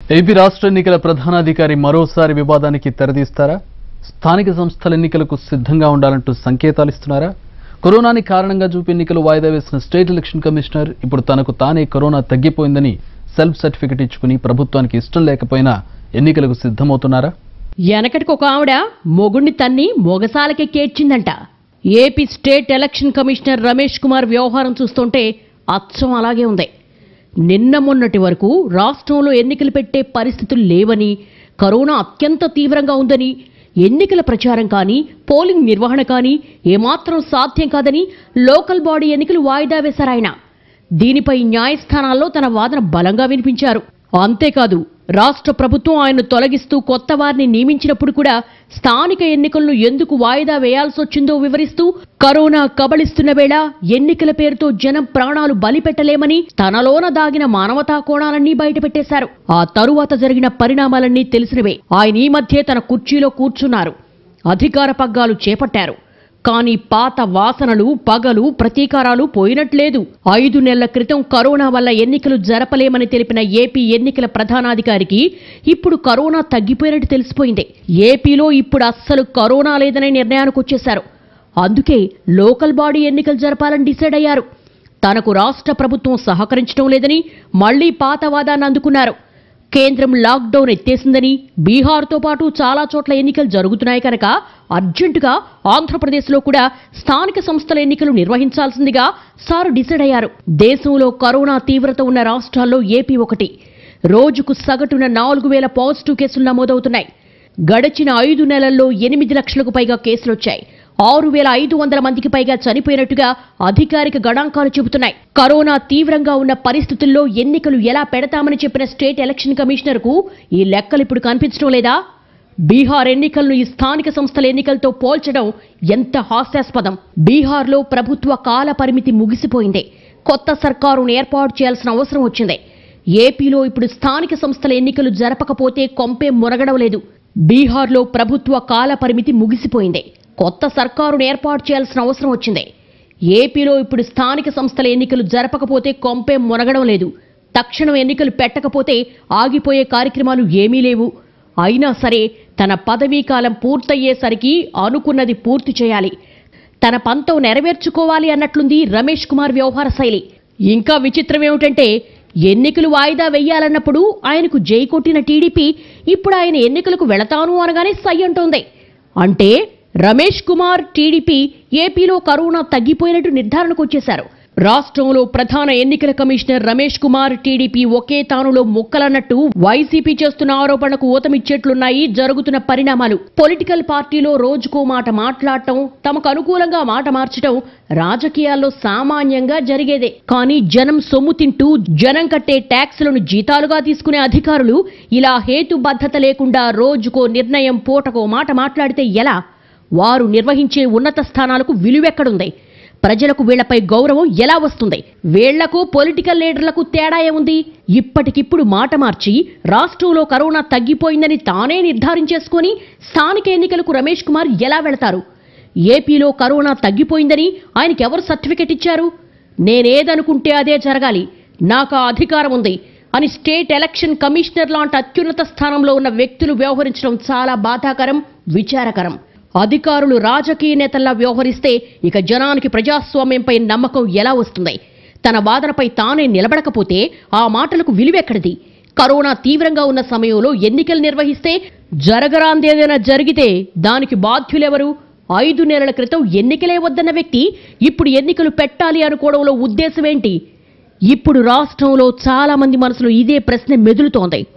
AP రాష్ట్ర ఎన్నికల ప్రధానాధికారి మరోసారి వివాదానికి తెరదీస్తారా స్థానిక సంస్థల ఎన్నికలకు సిద్ధంగా ఉండాలంటూ సంకేతాలు ఇస్తున్నారా కరోనాని కారణంగా చూపి ఎన్నికలు వాయిదా వేసిన స్టేట్ ఎలక్షన్ కమిషనర్ ఇప్పుడు తనకు తానే కరోనా తగ్గిపోయిందని సెల్ఫ్ సర్టిఫికెట్ ఇచ్చుకుని ప్రభుత్వానికి ఇష్టం లేకపోయినా ఎన్నికలకు సిద్ధమవుతున్నారా వెనకటికి ఒక ఆవిడ మొగుణ్ణి తన్ని మొగసాలకి కేర్చిందంట AP state election commissioner Ramesh Kumar వ్యవహారం చూస్తుంటే అచ్చం అలాగే ఉంది నిన్న మొన్నటి వరకు రాష్ట్రంలో ఎన్నికలు పెట్టే పరిస్థితులు లేవని కరోనా అత్యంత తీవ్రంగా ఉందని ఎన్నికల ప్రచారం కానీ పోలింగ్ నిర్వహణ కానీ ఏమాత్రం సాధ్యం కాదని లోకల్ బాడీ ఎన్నికలు వాయిదా వేశారాయన దీనిపై న్యాయస్థానాల్లో తన వాదన బలంగా వినిపించారు అంతేకాదు రాష్ట్ర ప్రభుత్వం ఆయన్ను తొలగిస్తూ కొత్త వారిని నియమించినప్పుడు కూడా స్థానిక ఎన్నికలను ఎందుకు వాయిదా వేయాల్సొచ్చిందో వివరిస్తూ కరోనా కబళిస్తున్న వేళ ఎన్నికల పేరుతో జనం ప్రాణాలు బలిపెట్టలేమని తనలోన దాగిన మానవతా కోణాలన్నీ బయటపెట్టేశారు ఆ తరువాత జరిగిన పరిణామాలన్నీ తెలిసినవే ఆయన ఈ మధ్యే తన కుర్చీలో కూర్చున్నారు అధికార పగ్గాలు చేపట్టారు కానీ పాత వాసనలు పగలు ప్రతీకారాలు పోయినట్లేదు ఐదు నెలల క్రితం కరోనా వల్ల ఎన్నికలు జరపలేమని తెలిపిన ఏపీ ఎన్నికల ప్రధానాధికారికి ఇప్పుడు కరోనా తగ్గిపోయినట్టు తెలిసిపోయింది ఏపీలో ఇప్పుడు అస్సలు కరోనా లేదనే నిర్ణయానికి వచ్చేశారు అందుకే లోకల్ బాడీ ఎన్నికలు జరపాలని డిసైడ్ అయ్యారు తనకు రాష్ట్ర ప్రభుత్వం సహకరించడం లేదని మళ్లీ పాత వాదాన్ని అందుకున్నారు కేంద్రం లాక్డౌన్ ఎత్తేసిందని బీహార్తో పాటు చాలా చోట్ల ఎన్నికలు జరుగుతున్నాయి కనుక అర్జెంటుగా ఆంధ్రప్రదేశ్లో కూడా స్థానిక సంస్థల ఎన్నికలు నిర్వహించాల్సిందిగా సారు డిసైడ్ అయ్యారు దేశంలో కరోనా తీవ్రత ఉన్న రాష్ట్రాల్లో ఏపీ ఒకటి రోజుకు సగటున నాలుగు వేల పాజిటివ్ కేసులు నమోదవుతున్నాయి గడిచిన ఐదు నెలల్లో ఎనిమిది లక్షలకు పైగా కేసులొచ్చాయి ఆరు వేల ఐదు వందల మందికి పైగా చనిపోయినట్టుగా అధికారిక గణాంకాలు చెబుతున్నాయి కరోనా తీవ్రంగా ఉన్న పరిస్థితుల్లో ఎన్నికలు ఎలా పెడతామని చెప్పిన స్టేట్ ఎలక్షన్ కమిషనర్కు ఈ లెక్కలు ఇప్పుడు కనిపించడం లేదా బీహార్ ఎన్నికలను ఈ స్థానిక సంస్థల ఎన్నికలతో పోల్చడం ఎంత హాస్యాస్పదం బీహార్లో ప్రభుత్వ కాల పరిమితి ముగిసిపోయింది కొత్త సర్కారును ఏర్పాటు చేయాల్సిన అవసరం వచ్చింది ఏపీలో ఇప్పుడు స్థానిక సంస్థల ఎన్నికలు జరపకపోతే కొంపే మునగడం లేదు బీహార్లో ప్రభుత్వ కాల పరిమితి ముగిసిపోయింది కొత్త సర్కారును ఏర్పాటు చేయాల్సిన అవసరం వచ్చింది ఏపీలో ఇప్పుడు స్థానిక సంస్థల ఎన్నికలు జరపకపోతే కొంపే మునగడం లేదు తక్షణం ఎన్నికలు పెట్టకపోతే ఆగిపోయే కార్యక్రమాలు ఏమీ లేవు అయినా సరే తన పదవీ కాలం పూర్తయ్యేసరికి అనుకున్నది పూర్తి చేయాలి తన పంతం నెరవేర్చుకోవాలి అన్నట్లుంది రమేష్ కుమార్ వ్యవహార శైలి ఇంకా విచిత్రం ఏమిటంటే ఎన్నికలు వాయిదా వెయ్యాలన్నప్పుడు ఆయనకు జై కొట్టిన టీడీపీ ఇప్పుడు ఆయన ఎన్నికలకు వెళతాను అనగానే సై అంటోంది అంటే రమేష్ కుమార్ టీడీపీ ఏపీలో కరోనా తగ్గిపోయినట్టు నిర్ధారణకు వచ్చేశారు రాష్ట్రంలో ప్రధాన ఎన్నికల కమిషనర్ రమేష్ కుమార్ టీడీపీ ఒకే తానులో మొక్కలన్నట్టు వైసీపీ చేస్తున్న ఆరోపణకు ఊతమిచ్చేట్లున్నాయి జరుగుతున్న పరిణామాలు పొలిటికల్ పార్టీలో రోజుకో మాట మాట్లాడటం తమకు అనుకూలంగా మాట మార్చటం రాజకీయాల్లో సామాన్యంగా జరిగేదే కానీ జనం సొమ్ము తింటూ జనం కట్టే ట్యాక్సులను జీతాలుగా తీసుకునే అధికారులు ఇలా హేతుబద్ధత లేకుండా రోజుకో నిర్ణయం పూటకో మాట మాట్లాడితే ఎలా వారు నిర్వహించే ఉన్నత స్థానాలకు విలువెక్కడుంది ప్రజలకు వీళ్లపై గౌరవం ఎలా వస్తుంది వీళ్లకు పొలిటికల్ లీడర్లకు తేడా ఏముంది ఇప్పటికిప్పుడు మాట మార్చి రాష్ట్రంలో కరోనా తగ్గిపోయిందని తానే నిర్ధారించేసుకొని స్థానిక ఎన్నికలకు రమేష్ కుమార్ ఎలా వెళతారు ఏపీలో కరోనా తగ్గిపోయిందని ఆయనకి ఎవరు సర్టిఫికెట్ ఇచ్చారు నేనేదనుకుంటే అదే జరగాలి నాకు ఆ అధికారం ఉంది అని స్టేట్ ఎలక్షన్ కమిషనర్ లాంటి అత్యున్నత స్థానంలో ఉన్న వ్యక్తులు వ్యవహరించడం చాలా బాధాకరం విచారకరం అధికారులు రాజకీయ నేతల్లా వ్యవహరిస్తే ఇక జనానికి ప్రజాస్వామ్యంపై నమ్మకం ఎలా వస్తుంది తన వాదనపై తానే నిలబడకపోతే ఆ మాటలకు విలువెక్కడిది కరోనా తీవ్రంగా ఉన్న సమయంలో ఎన్నికలు నిర్వహిస్తే జరగరాందేదైనా జరిగితే దానికి బాధ్యులెవరు ఐదు నెలల క్రితం ఎన్నికలే వద్దన్న వ్యక్తి ఇప్పుడు ఎన్నికలు పెట్టాలి అనుకోవడంలో ఉద్దేశమేంటి ఇప్పుడు రాష్ట్రంలో చాలా మంది మనసులో ఇదే ప్రశ్న మెదులుతోంది